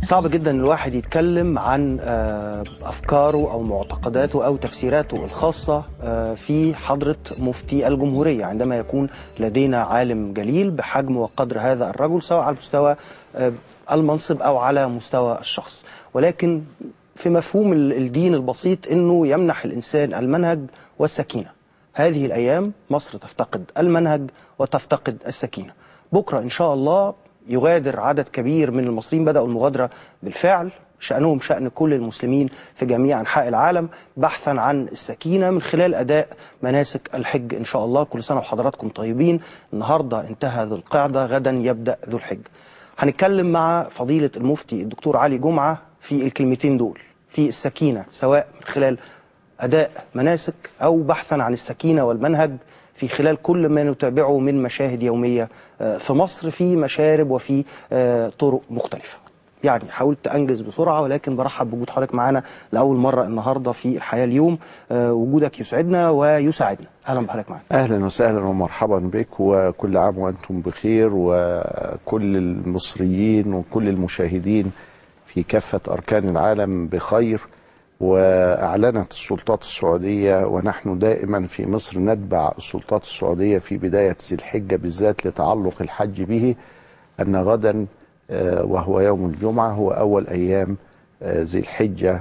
صعب جدا الواحد يتكلم عن آه، افكاره او معتقداته او تفسيراته الخاصه آه، في حضره مفتي الجمهوريه عندما يكون لدينا عالم جليل بحجم وقدر هذا الرجل سواء على مستوى آه، المنصب او على مستوى الشخص ولكن في مفهوم ال- الدين البسيط انه يمنح الانسان المنهج والسكينه هذه الايام مصر تفتقد المنهج وتفتقد السكينه بكره ان شاء الله يغادر عدد كبير من المصريين بداوا المغادره بالفعل شانهم شان كل المسلمين في جميع انحاء العالم بحثا عن السكينه من خلال اداء مناسك الحج ان شاء الله كل سنه وحضراتكم طيبين النهارده انتهى ذو القعده غدا يبدا ذو الحج هنتكلم مع فضيله المفتي الدكتور علي جمعه في الكلمتين دول في السكينه سواء من خلال أداء مناسك أو بحثا عن السكينة والمنهج في خلال كل ما نتابعه من مشاهد يومية آه، في مصر في مشارب وفي آه، طرق مختلفة يعني حاولت أنجز بسرعة ولكن برحب بوجود حضرتك معانا لأول مرة النهاردة في الحياة اليوم آه، وجودك يسعدنا ويساعدنا أهلا بحضرتك معانا اهلا وسهلا ومرحبا بك وكل عام وانتم بخير وكل المصريين وكل المشاهدين في كافه اركان العالم بخير واعلنت السلطات السعوديه ونحن دائما في مصر نتبع السلطات السعوديه في بدايه ذي الحجه بالذات لتعلق الحج به ان غدا آه، وهو يوم الجمعه هو اول ايام آه، ذي الحجه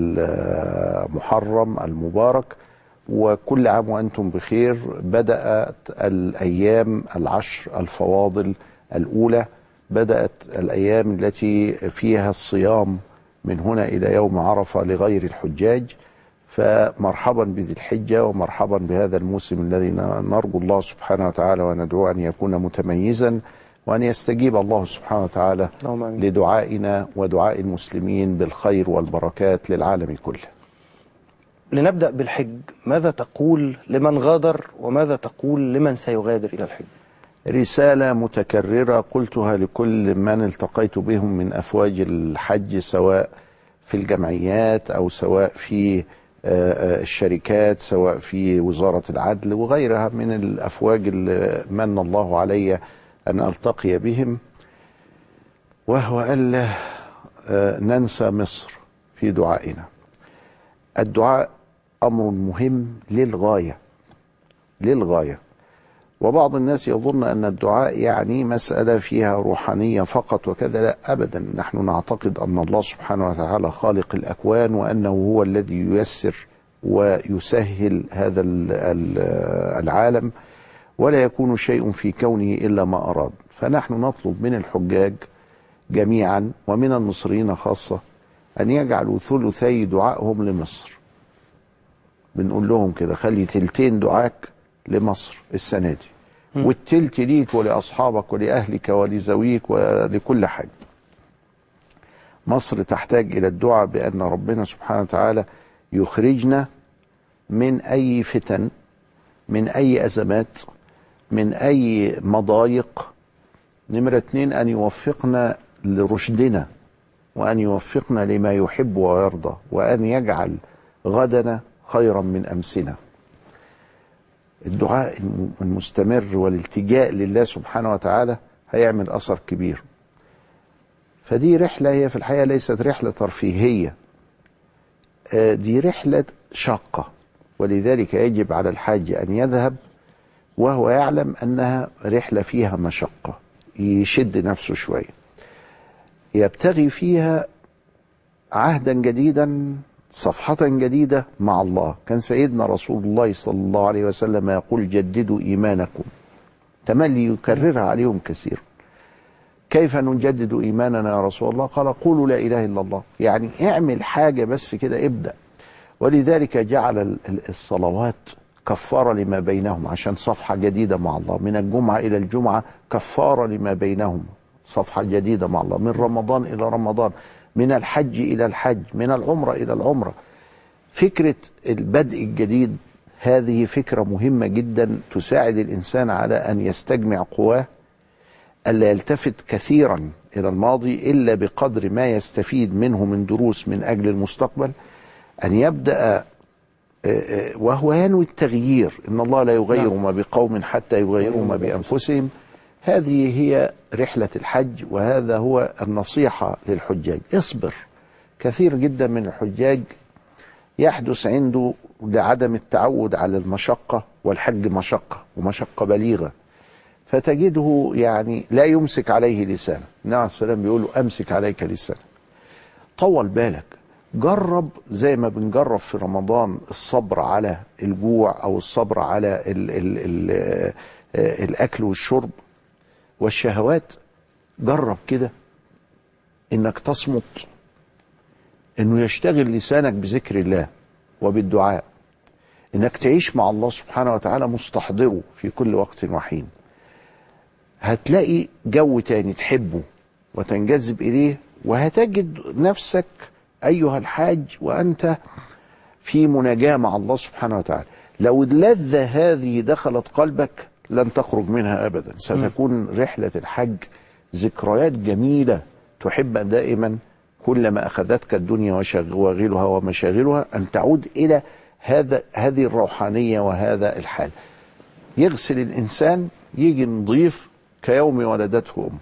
المحرم المبارك وكل عام وانتم بخير بدات الايام العشر الفواضل الاولى بدات الايام التي فيها الصيام من هنا الى يوم عرفه لغير الحجاج فمرحبا بذي الحجه ومرحبا بهذا الموسم الذي نرجو الله سبحانه وتعالى وندعو ان يكون متميزا وان يستجيب الله سبحانه وتعالى اللهم آمين. لدعائنا ودعاء المسلمين بالخير والبركات للعالم كله لنبدأ بالحج ماذا تقول لمن غادر وماذا تقول لمن سيغادر إلى الحج رسالة متكررة قلتها لكل من التقيت بهم من أفواج الحج سواء في الجمعيات أو سواء في آه، آه، الشركات سواء في وزارة العدل وغيرها من الأفواج اللي من الله علي أن ألتقي بهم وهو ألا آه، ننسى مصر في دعائنا الدعاء أمر مهم للغاية للغاية وبعض الناس يظن أن الدعاء يعني مسألة فيها روحانية فقط وكذا لا أبدا نحن نعتقد أن الله سبحانه وتعالى خالق الأكوان وأنه هو الذي ييسر ويسهل هذا ال- ال- العالم ولا يكون شيء في كونه إلا ما أراد فنحن نطلب من الحجاج جميعا ومن المصريين خاصة أن يجعلوا ثلثي دعائهم لمصر بنقول لهم كده خلي تلتين دعاك لمصر السنة دي والتلت ليك ولأصحابك ولأهلك ولزويك ولكل حاجة مصر تحتاج إلى الدعاء بأن ربنا سبحانه وتعالى يخرجنا من أي فتن من أي أزمات من أي مضايق نمرة اتنين أن يوفقنا لرشدنا وأن يوفقنا لما يحب ويرضى وأن يجعل غدنا خيرا من أمسنا الدعاء الم- المستمر والالتجاء لله سبحانه وتعالى هيعمل أثر كبير فدي رحلة هي في الحقيقة ليست رحلة ترفيهية آه، دي رحلة شاقة ولذلك يجب على الحاج أن يذهب وهو يعلم أنها رحلة فيها مشقة يشد نفسه شوية يبتغي فيها عهدا جديدا صفحة جديدة مع الله كان سيدنا رسول الله صلى الله عليه وسلم يقول جددوا إيمانكم تملي يكررها عليهم كثيرا كيف نجدد إيماننا يا رسول الله قال قولوا لا إله إلا الله يعني اعمل حاجة بس كده ابدأ ولذلك جعل ال- ال- الصلوات كفارة لما بينهم عشان صفحة جديدة مع الله من الجمعة إلى الجمعة كفارة لما بينهم صفحة جديدة مع الله من رمضان إلى رمضان من الحج إلى الحج من العمرة إلى العمرة فكرة البدء الجديد هذه فكرة مهمة جدا تساعد الإنسان على أن يستجمع قواه ألا يلتفت كثيرا إلى الماضي إلا بقدر ما يستفيد منه من دروس من أجل المستقبل أن يبدأ وهو ينوي التغيير إن الله لا يغير ما بقوم حتى يغيروا ما بأنفسهم هذه هي رحلة الحج وهذا هو النصيحة للحجاج اصبر كثير جدا من الحجاج يحدث عنده لعدم التعود على المشقة والحج مشقة ومشقة بليغة فتجده يعني لا يمسك عليه لسانه النبي عليه السلام بيقول له أمسك عليك لسانك طول بالك جرب زي ما بنجرب في رمضان الصبر على الجوع او الصبر على ال ال ال آه، الاكل والشرب والشهوات جرب كده انك تصمت انه يشتغل لسانك بذكر الله وبالدعاء انك تعيش مع الله سبحانه وتعالى مستحضره في كل وقت وحين هتلاقي جو تاني تحبه وتنجذب اليه وهتجد نفسك ايها الحاج وانت في مناجاه مع الله سبحانه وتعالى لو اللذه هذه دخلت قلبك لن تخرج منها ابدا ستكون رحله الحج ذكريات جميله تحب دائما كلما اخذتك الدنيا وشواغلها ومشاغلها ان تعود الى هذا هذه الروحانيه وهذا الحال يغسل الانسان يجي نضيف كيوم ولدته امه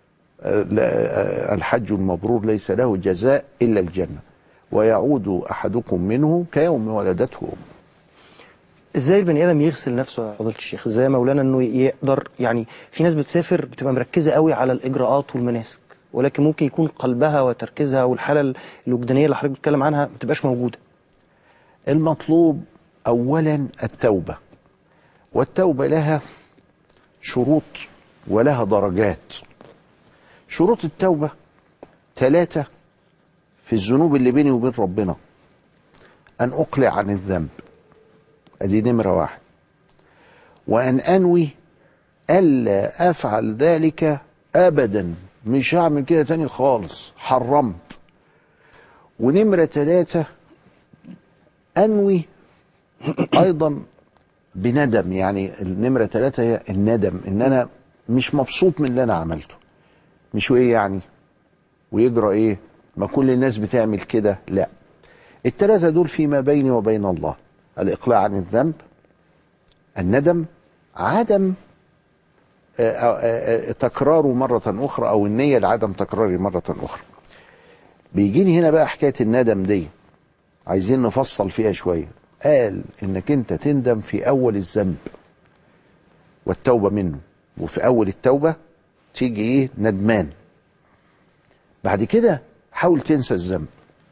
لا- الحج المبرور ليس له جزاء الا الجنه ويعود احدكم منه كيوم ولدته امه ازاي البني ادم يغسل نفسه يا فضيله الشيخ ازاي يا مولانا انه يقدر يعني في ناس بتسافر بتبقى مركزه قوي على الاجراءات والمناسك ولكن ممكن يكون قلبها وتركيزها والحاله الوجدانيه اللي حضرتك بتتكلم عنها ما تبقاش موجوده المطلوب اولا التوبه والتوبه لها شروط ولها درجات شروط التوبه ثلاثه في الذنوب اللي بيني وبين ربنا ان اقلع عن الذنب ادي نمره واحد وان انوي الا افعل ذلك ابدا مش هعمل كده تاني خالص حرمت ونمره ثلاثه انوي ايضا بندم يعني النمره ثلاثه هي الندم ان انا مش مبسوط من اللي انا عملته مش وايه يعني ويجرى ايه ما كل الناس بتعمل كده لا الثلاثه دول فيما بيني وبين الله الاقلاع عن الذنب الندم عدم آه، آه، آه، تكراره مرة أخرى أو النية لعدم تكراره مرة أخرى بيجيني هنا بقى حكاية الندم دي عايزين نفصل فيها شوية قال انك انت تندم في اول الذنب والتوبة منه وفي اول التوبة تيجي ايه ندمان بعد كده حاول تنسى الذنب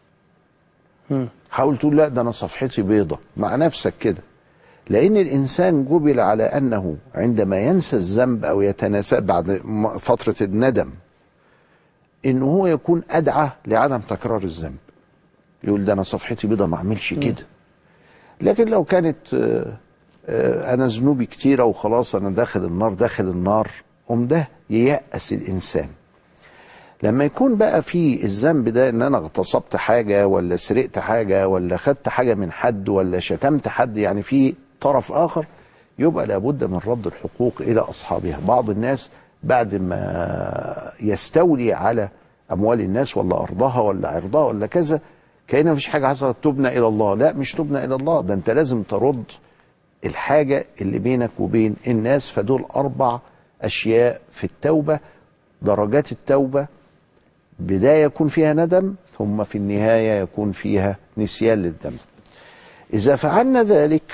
مم. حاول تقول لا ده انا صفحتي بيضة مع نفسك كده لان الانسان جبل على انه عندما ينسى الذنب او يتناسى بعد م- فترة الندم انه هو يكون ادعى لعدم تكرار الذنب يقول ده انا صفحتي بيضة ما اعملش كده لكن لو كانت آه، آه، انا ذنوبي كتيره وخلاص انا داخل النار داخل النار قوم ده ييأس الانسان لما يكون بقى في الذنب ده ان انا اغتصبت حاجه ولا سرقت حاجه ولا خدت حاجه من حد ولا شتمت حد يعني في طرف اخر يبقى لابد من رد الحقوق الى اصحابها بعض الناس بعد ما يستولي على اموال الناس ولا ارضها ولا عرضها ولا كذا كأن مفيش حاجه حصلت تبنى الى الله لا مش تبنى الى الله ده انت لازم ترد الحاجه اللي بينك وبين الناس فدول اربع اشياء في التوبه درجات التوبه بدايه يكون فيها ندم ثم في النهايه يكون فيها نسيان للذنب اذا فعلنا ذلك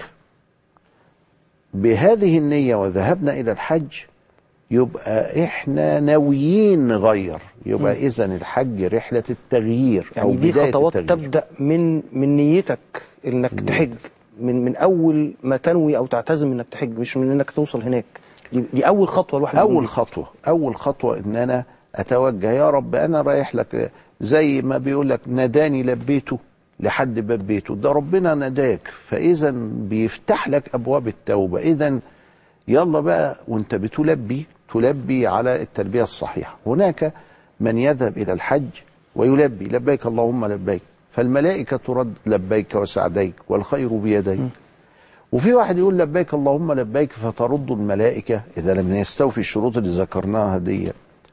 بهذه النيه وذهبنا الى الحج يبقى احنا ناويين نغير يبقى اذا الحج رحله التغيير او يعني دي بدايه خطوات التغيير تبدا من من نيتك انك تحج من من اول ما تنوي او تعتزم انك تحج مش من انك توصل هناك دي, دي اول خطوه الواحد اول بيقول خطوه اول خطوه ان انا اتوجه يا رب انا رايح لك زي ما بيقول لك ناداني لبيته لحد باب بيته ده ربنا ناداك فاذا بيفتح لك ابواب التوبه اذا يلا بقى وانت بتلبي تلبي على التلبيه الصحيحه هناك من يذهب الى الحج ويلبي لبيك اللهم لبيك فالملائكه ترد لبيك وسعديك والخير بيديك وفي واحد يقول لبيك اللهم لبيك فترد الملائكة إذا لم يستوفي الشروط اللي ذكرناها دي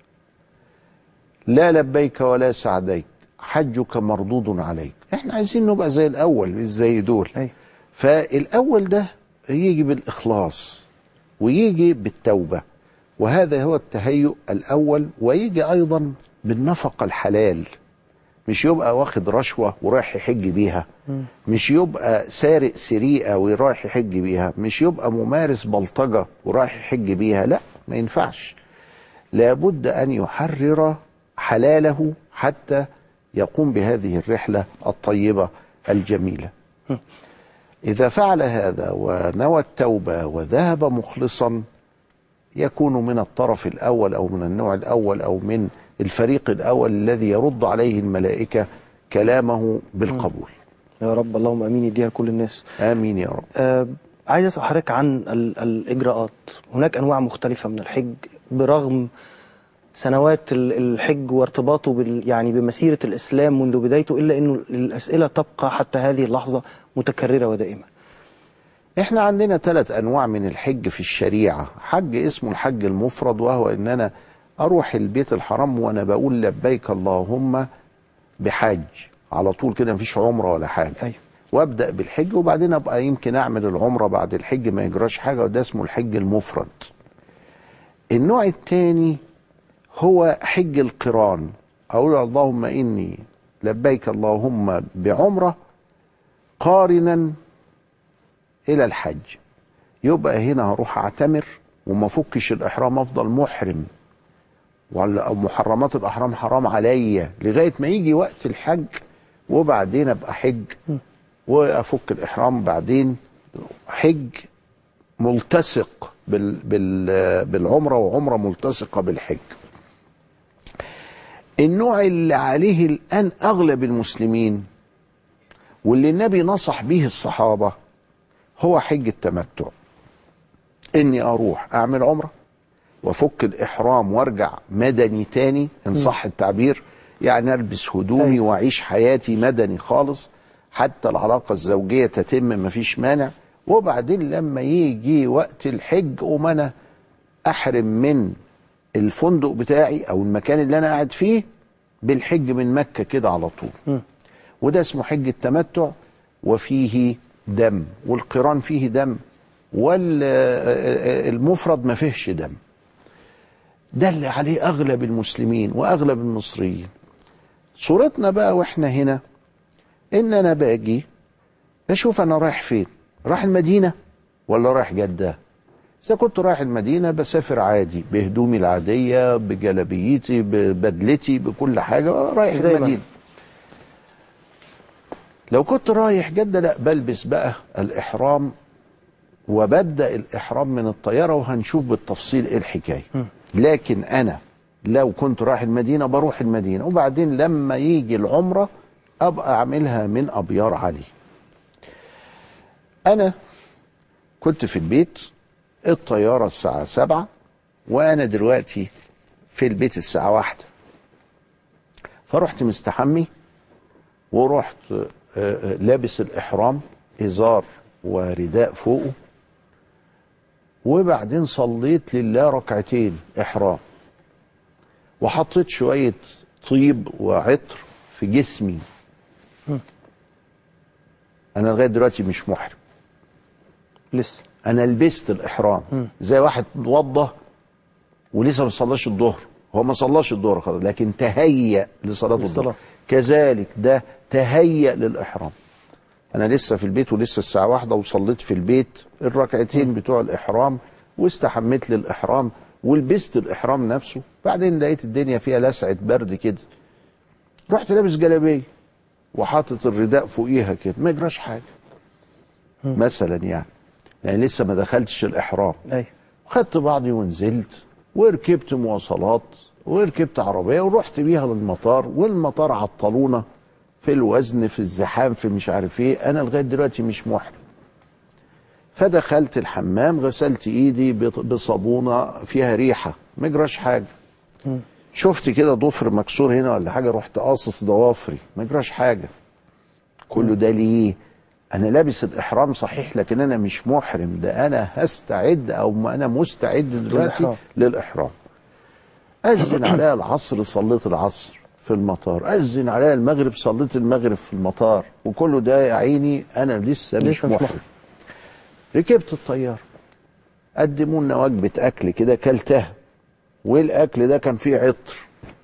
لا لبيك ولا سعديك حجك مردود عليك احنا عايزين نبقى زي الأول مش زي دول أيوة. فالأول ده يجي بالإخلاص ويجي بالتوبة وهذا هو التهيؤ الأول ويجي أيضا بالنفقة الحلال مش يبقى واخد رشوة ورايح يحج بيها مش يبقى سارق سريقة ورايح يحج بيها مش يبقى ممارس بلطجة ورايح يحج بيها لا ما ينفعش لابد أن يحرر حلاله حتى يقوم بهذه الرحلة الطيبة الجميلة إذا فعل هذا ونوى التوبة وذهب مخلصا يكون من الطرف الأول أو من النوع الأول أو من الفريق الأول الذي يرد عليه الملائكة كلامه بالقبول يا رب اللهم امين يديها لكل الناس آمين يا رب آه عايز اسال حضرتك عن ال- الاجراءات هناك انواع مختلفه من الحج برغم سنوات ال- الحج وارتباطه بال يعني بمسيره الاسلام منذ بدايته الا انه الاسئله تبقى حتى هذه اللحظه متكرره ودائمه احنا عندنا ثلاث انواع من الحج في الشريعه حج اسمه الحج المفرد وهو ان انا اروح البيت الحرام وانا بقول لبيك اللهم بحج على طول كده مفيش عمره ولا حاجه ايوه وابدا بالحج وبعدين ابقى يمكن اعمل العمره بعد الحج ما يجراش حاجه وده اسمه الحج المفرد النوع الثاني هو حج القران اقول اللهم اني لبيك اللهم بعمره قارنا الى الحج يبقى هنا هروح اعتمر وما فكش الاحرام افضل محرم ولا أو محرمات الاحرام حرام عليا لغايه ما يجي وقت الحج وبعدين ابقى حج وافك الاحرام بعدين حج ملتصق بال بال بالعمره وعمره ملتصقه بالحج النوع اللي عليه الان اغلب المسلمين واللي النبي نصح به الصحابه هو حج التمتع اني اروح اعمل عمره وافك الاحرام وارجع مدني تاني ان صح التعبير يعني البس هدومي أيوة. واعيش حياتي مدني خالص حتى العلاقه الزوجيه تتم مفيش مانع وبعدين لما يجي وقت الحج قوم انا احرم من الفندق بتاعي او المكان اللي انا قاعد فيه بالحج من مكه كده على طول مم. وده اسمه حج التمتع وفيه دم والقران فيه دم والمفرد ما فيهش دم ده اللي عليه اغلب المسلمين واغلب المصريين صورتنا بقى واحنا هنا ان انا باجي بشوف انا رايح فين رايح المدينه ولا رايح جده اذا كنت رايح المدينه بسافر عادي بهدومي العاديه بجلابيتي ببدلتي بكل حاجه رايح زي ما المدينه لو كنت رايح جده لا بلبس بقى الاحرام وببدا الاحرام من الطياره وهنشوف بالتفصيل ايه الحكايه لكن انا لو كنت رايح المدينه بروح المدينه وبعدين لما يجي العمره ابقى اعملها من ابيار علي انا كنت في البيت الطياره الساعه سبعة وانا دلوقتي في البيت الساعه واحدة فرحت مستحمي ورحت آه، آه، لابس الاحرام ازار ورداء فوقه وبعدين صليت لله ركعتين احرام وحطيت شويه طيب وعطر في جسمي انا لغايه دلوقتي مش محرم لسه انا لبست الاحرام زي واحد اتوضى ولسه ما صلاش الظهر هو ما صلاش الظهر خلاص لكن تهيأ لصلاه الظهر للصلاة. كذلك ده تهيأ للاحرام انا لسه في البيت ولسه الساعه واحدة وصليت في البيت الركعتين بتوع الاحرام واستحميت للاحرام ولبست الاحرام نفسه بعدين لقيت الدنيا فيها لسعه برد كده رحت لابس جلابيه وحاطط الرداء فوقيها كده ما يجراش حاجه مثلا يعني يعني لسه ما دخلتش الاحرام ايوه خدت بعضي ونزلت وركبت مواصلات وركبت عربية ورحت بيها للمطار والمطار عطلونا في الوزن في الزحام في مش عارف ايه انا لغاية دلوقتي مش محرم فدخلت الحمام غسلت ايدي بط- بصابونة فيها ريحة ما يجراش حاجة شفت كده ضفر مكسور هنا ولا حاجة رحت قاصص ضوافري ما يجراش حاجة كله ده ليه انا لابس الاحرام صحيح لكن انا مش محرم ده انا هستعد او ما انا مستعد دلوقتي للإحرام. للاحرام اذن عليا العصر صليت العصر في المطار اذن عليا المغرب صليت المغرب في المطار وكله ده يا عيني انا لسه مش لسه مش محرم محرم. ركبت الطياره قدموا لنا وجبه اكل كده كلتها والاكل ده كان فيه عطر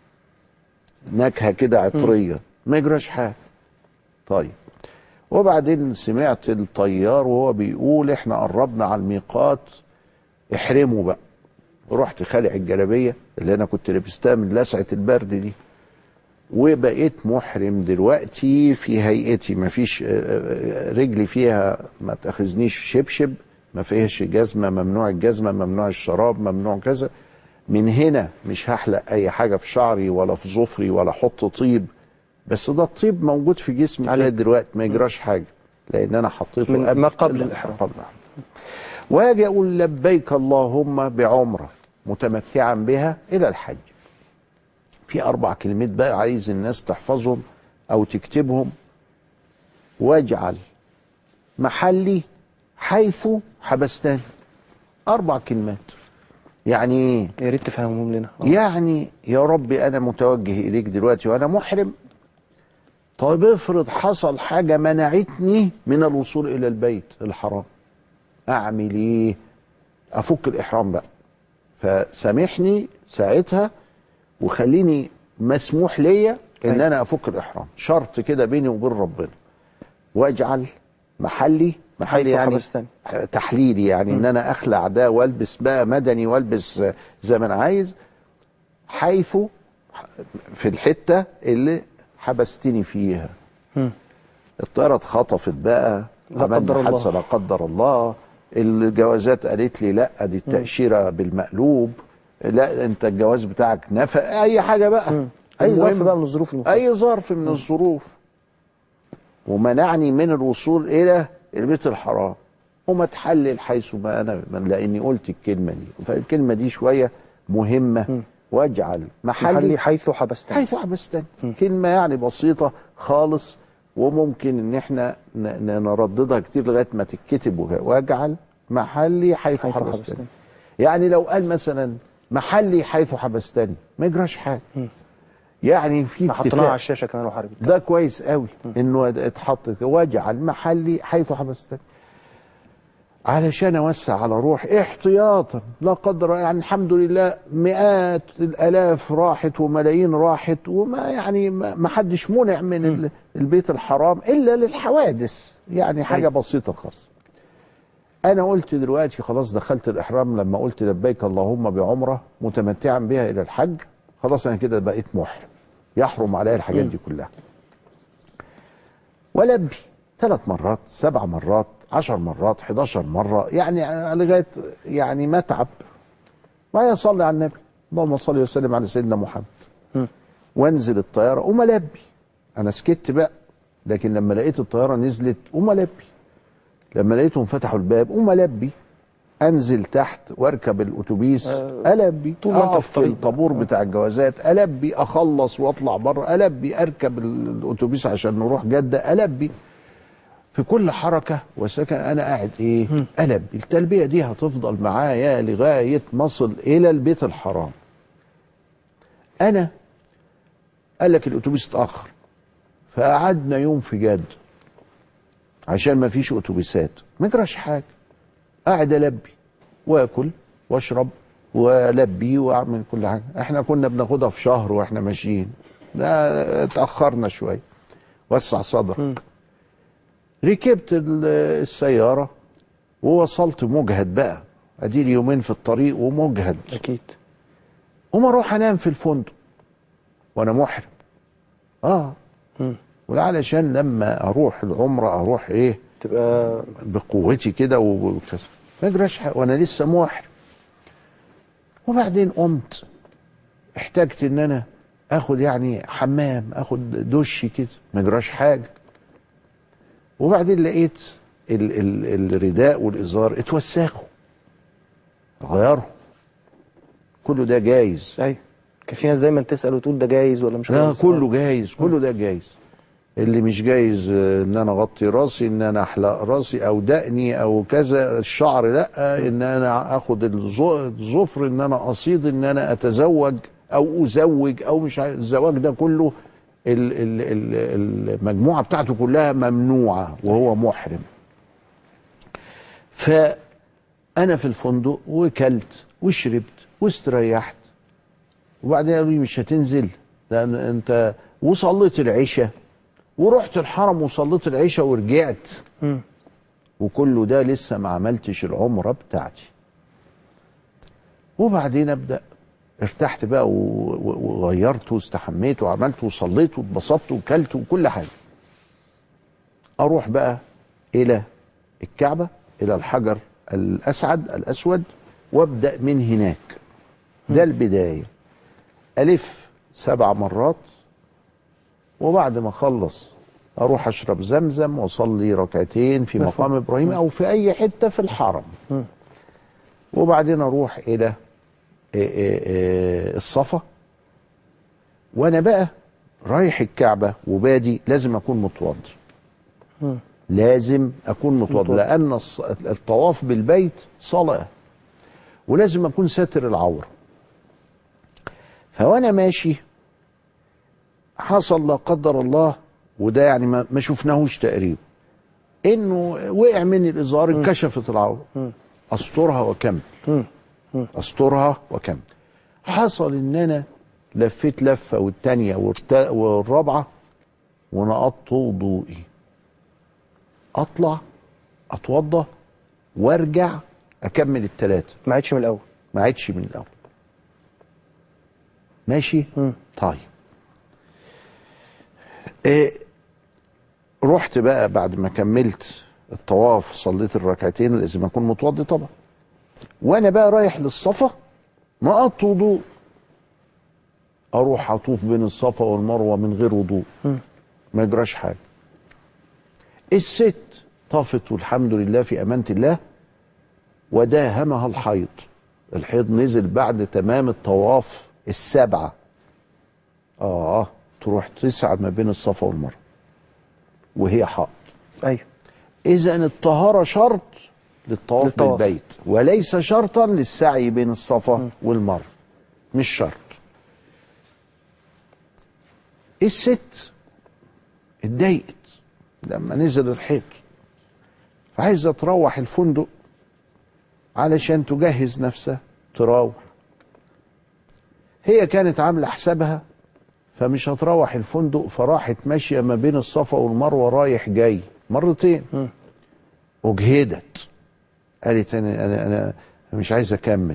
نكهه كده عطريه ما يجراش حاجه طيب وبعدين سمعت الطيار وهو بيقول احنا قربنا على الميقات احرموا بقى رحت خالع الجلابيه اللي انا كنت لابستها من لسعه البرد دي وبقيت محرم دلوقتي في هيئتي ما فيش رجلي فيها ما تاخذنيش شبشب ما فيهاش جزمه ممنوع الجزمه ممنوع الشراب ممنوع كذا من هنا مش هحلق اي حاجه في شعري ولا في ظفري ولا احط طيب بس ده الطيب موجود في جسمي عليك. لغايه دلوقتي ما يجراش حاجه لان انا حطيته من ما قبل الإحرام. قبل الإحرام. واجي اقول لبيك اللهم بعمره متمتعا بها الى الحج في اربع كلمات بقى عايز الناس تحفظهم او تكتبهم واجعل محلي حيث حبستني اربع كلمات يعني ايه يا ريت تفهمهم لنا آه. يعني يا ربي انا متوجه اليك دلوقتي وانا محرم طيب افرض حصل حاجه منعتني من الوصول الى البيت الحرام اعمل ايه افك الاحرام بقى فسامحني ساعتها وخليني مسموح ليا ان أيوة. انا افك الاحرام شرط كده بيني وبين ربنا واجعل محلي محلي حيث يعني حبستني. تحليلي يعني ان انا اخلع ده والبس بقى مدني والبس زي ما انا عايز حيث في الحته اللي حبستني فيها مم. الطياره اتخطفت بقى لا قدر عملنا الله. حادثه لا قدر الله الجوازات قالت لي لا دي التاشيره بالمقلوب لا انت الجواز بتاعك نفق اي حاجه بقى مم. اي ظرف المهم- بقى من الظروف المختلفة. اي ظرف من الظروف ومنعني من الوصول الى البيت الحرام وما تحلل حيث ما انا من لاني قلت الكلمه دي فالكلمه دي شويه مهمه مم. واجعل محلي, محلي حيث حبستني حيث حبستني كلمه يعني بسيطه خالص وممكن ان احنا ن- ن- نرددها كتير لغايه ما تتكتب وه- واجعل محلي حيث, حيث حبستني. حبستني. يعني لو قال مثلا محلي حيث حبستني ما يجراش حاجه يعني في حطيناها اتفاق على الشاشه كمان وحرب ده كويس قوي انه اتحط كده. واجعل محلي حيث حبستني علشان اوسع على روحي احتياطا لا قدر يعني الحمد لله مئات الالاف راحت وملايين راحت وما يعني ما ما حدش منع من ال- البيت الحرام الا للحوادث يعني حاجه أيوة. بسيطه خالص انا قلت دلوقتي خلاص دخلت الاحرام لما قلت لبيك اللهم بعمره متمتعا بها الى الحج خلاص انا كده بقيت محرم يحرم عليا الحاجات دي كلها ولبي ثلاث مرات سبع مرات عشر مرات 11 مرة يعني لغاية يعني ما اتعب وبعدين اصلي على النبي اللهم صل وسلم على سيدنا محمد مم. وانزل الطيارة قوم البي انا سكت بقى لكن لما لقيت الطيارة نزلت قوم البي لما لقيتهم فتحوا الباب قوم البي انزل تحت واركب الاتوبيس آه، البي طول ما أنت في اقف في الطريق. الطابور بتاع الجوازات البي اخلص واطلع بره البي اركب الاتوبيس عشان نروح جده البي في كل حركه وسكن انا قاعد ايه البي التلبيه دي هتفضل معايا لغايه ما اصل الى البيت الحرام انا قال لك الاتوبيس اتاخر فقعدنا يوم في جد عشان ما فيش اتوبيسات ما جراش حاجه قاعد البي واكل واشرب والبي واعمل كل حاجه احنا كنا بناخدها في شهر واحنا ماشيين ده اتاخرنا شويه وسع صدرك ركبت ال- السياره ووصلت مجهد بقى اديلي يومين في الطريق ومجهد اكيد وما اروح انام في الفندق وانا محرم اه مم. وعلشان لما اروح العمره اروح ايه تبقى بقوتي كده وكذا ما يجراش حاجة وانا لسه محرم وبعدين قمت احتجت ان انا اخد يعني حمام اخد دش كده ما يجراش حاجه وبعدين لقيت ال ال الرداء والازار اتوسخوا غيرهم كله ده جايز ايوه كان في ناس دايما تسال وتقول ده جايز ولا مش لا جايز كله جايز كله ده جايز اللي مش جايز آه، ان انا اغطي راسي ان انا احلق راسي او دقني او كذا الشعر لا ان انا اخد الز- الظفر ان انا اصيد ان انا اتزوج او ازوج او مش عارف الزواج ده كله ال- ال- ال- المجموعه بتاعته كلها ممنوعه وهو محرم فانا في الفندق وكلت وشربت واستريحت وبعدين قالوا لي مش هتنزل لان انت وصليت العشاء ورحت الحرم وصليت العشاء ورجعت مم. وكله ده لسه ما عملتش العمره بتاعتي وبعدين ابدا ارتحت بقى و- و- وغيرت واستحميت وعملت وصليت واتبسطت وكلت وكل حاجه اروح بقى الى الكعبه الى الحجر الاسعد الاسود وابدا من هناك ده البدايه الف سبع مرات وبعد ما اخلص اروح اشرب زمزم واصلي ركعتين في مفهوم. مقام ابراهيم او في اي حته في الحرم مم. وبعدين اروح الى إيه إيه إيه الصفا وانا بقى رايح الكعبه وبادي لازم اكون متوضي مم. لازم اكون متوضي متوضي. لان الص- الطواف بالبيت صلاه ولازم اكون ساتر العوره فوانا ماشي حصل لا قدر الله وده يعني ما ما شفناهوش تقريبا انه وقع مني الازار انكشفت العوره مم. استرها واكمل مم. استرها واكمل حصل ان انا لفيت لفه والتانيه والت- والرابعه ونقضت وضوئي اطلع اتوضى وارجع اكمل التلاته ما عادش من الاول ما عادش من الاول ماشي مم. طيب إيه رحت بقى بعد ما كملت الطواف صليت الركعتين لازم اكون متوضي طبعا وانا بقى رايح للصفا نقضت وضوء اروح اطوف بين الصفا والمروه من غير وضوء مم. ما يجراش حاجه الست طافت والحمد لله في امانه الله وداهمها الحيض الحيض نزل بعد تمام الطواف السبعه اه تروح تسعى ما بين الصفا والمروه وهي حائض ايوه اذا الطهاره شرط للطواف للطواف. بالبيت وليس شرطا للسعي بين الصفا والمروه مش شرط الست اتضايقت لما نزل الحيط فعايزه تروح الفندق علشان تجهز نفسها تروح هي كانت عامله حسابها فمش هتروح الفندق فراحت ماشيه ما بين الصفا والمروه رايح جاي مرتين مم. اجهدت قالت انا انا انا مش عايز اكمل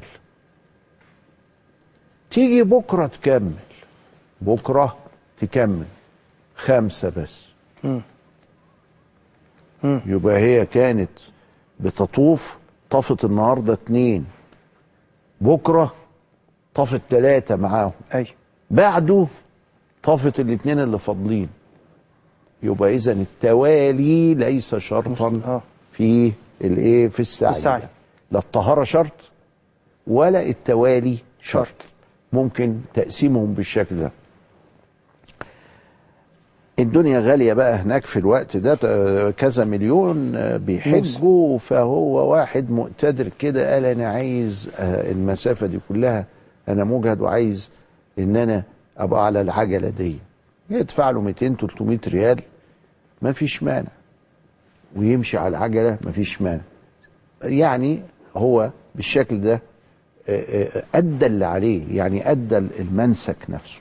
تيجي بكره تكمل بكره تكمل خمسه بس مم. مم. يبقى هي كانت بتطوف طفت النهارده اتنين بكره طفت ثلاثه معاهم ايوه بعده طفت الاثنين اللي فاضلين يبقى اذا التوالي ليس شرطا اه في الايه في السعي, السعي. ده. لا الطهاره شرط ولا التوالي شرط, شرط. ممكن تقسيمهم بالشكل ده الدنيا غالية بقى هناك في الوقت ده آه، كذا مليون آه، بيحجوا فهو واحد مقتدر كده قال انا عايز آه، المسافة دي كلها انا مجهد وعايز ان انا ابقى على العجلة دي يدفع له 200 300 ريال ما فيش مانع ويمشي على العجلة ما فيش مانع يعني هو بالشكل ده آه، آه، ادى اللي عليه يعني ادى المنسك نفسه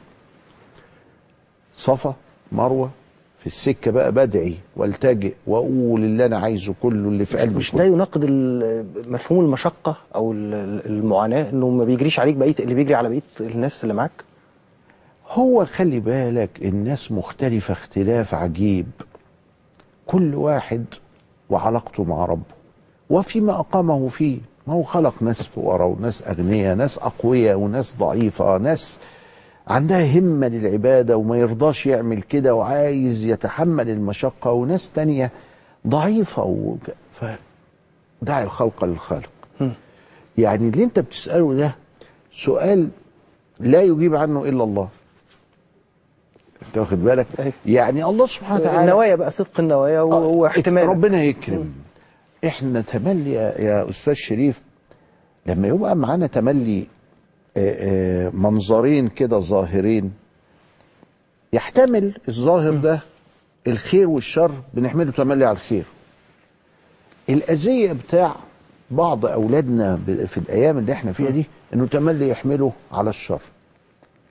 صفا مروه في السكه بقى بدعي والتجئ واقول اللي انا عايزه كله اللي في قلبي مش كله. ده يناقض ال- مفهوم المشقه او ال- ال- المعاناه انه ما بيجريش عليك بقيه اللي بيجري على بقيه الناس اللي معاك هو خلي بالك الناس مختلفة اختلاف عجيب كل واحد وعلاقته مع ربه وفيما أقامه فيه ما هو خلق ناس فقراء وناس أغنياء ناس أقوياء وناس ضعيفة ناس عندها همة للعبادة وما يرضاش يعمل كده وعايز يتحمل المشقة وناس تانية ضعيفة و... ف... دع الخلق للخالق مم. يعني اللي انت بتسأله ده سؤال لا يجيب عنه إلا الله انت واخد بالك أيوة. يعني الله سبحانه وتعالى النوايا بقى صدق النوايا و- آه، واحتمال ربنا يكرم احنا تملي يا, يا استاذ شريف لما يبقى معانا تملي آه، آه، منظرين كده ظاهرين يحتمل الظاهر ده الخير والشر بنحمله تملي على الخير الأذية بتاع بعض أولادنا ب- في الأيام اللي احنا فيها دي إنه تملي يحمله على الشر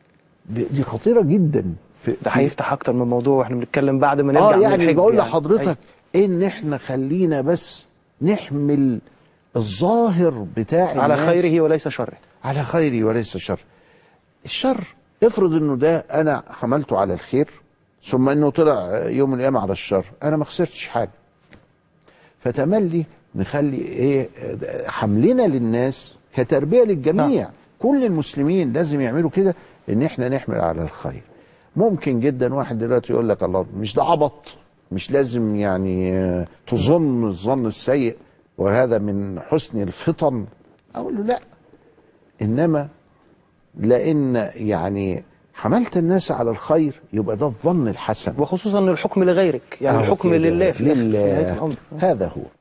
ب- دي خطيره جدا في ده في- هيفتح اكتر من موضوع واحنا بنتكلم بعد ما نرجع اه من يعني الحج بقول يعني. لحضرتك ان احنا خلينا بس نحمل الظاهر بتاع على الناس خيره وليس شره على خيري وليس شر الشر افرض انه ده انا حملته على الخير ثم انه طلع يوم من الايام على الشر انا ما خسرتش حاجه فتملي نخلي ايه حملنا للناس كتربيه للجميع كل المسلمين لازم يعملوا كده ان احنا نحمل على الخير ممكن جدا واحد دلوقتي يقول لك الله مش ده عبط مش لازم يعني آه، تظن الظن السيء وهذا من حسن الفطن اقول له لا انما لان يعني حملت الناس على الخير يبقى ده الظن الحسن وخصوصا ان الحكم لغيرك يعني أهو الحكم كده. لله في, الآخر، في لله نهايه الامر هذا هو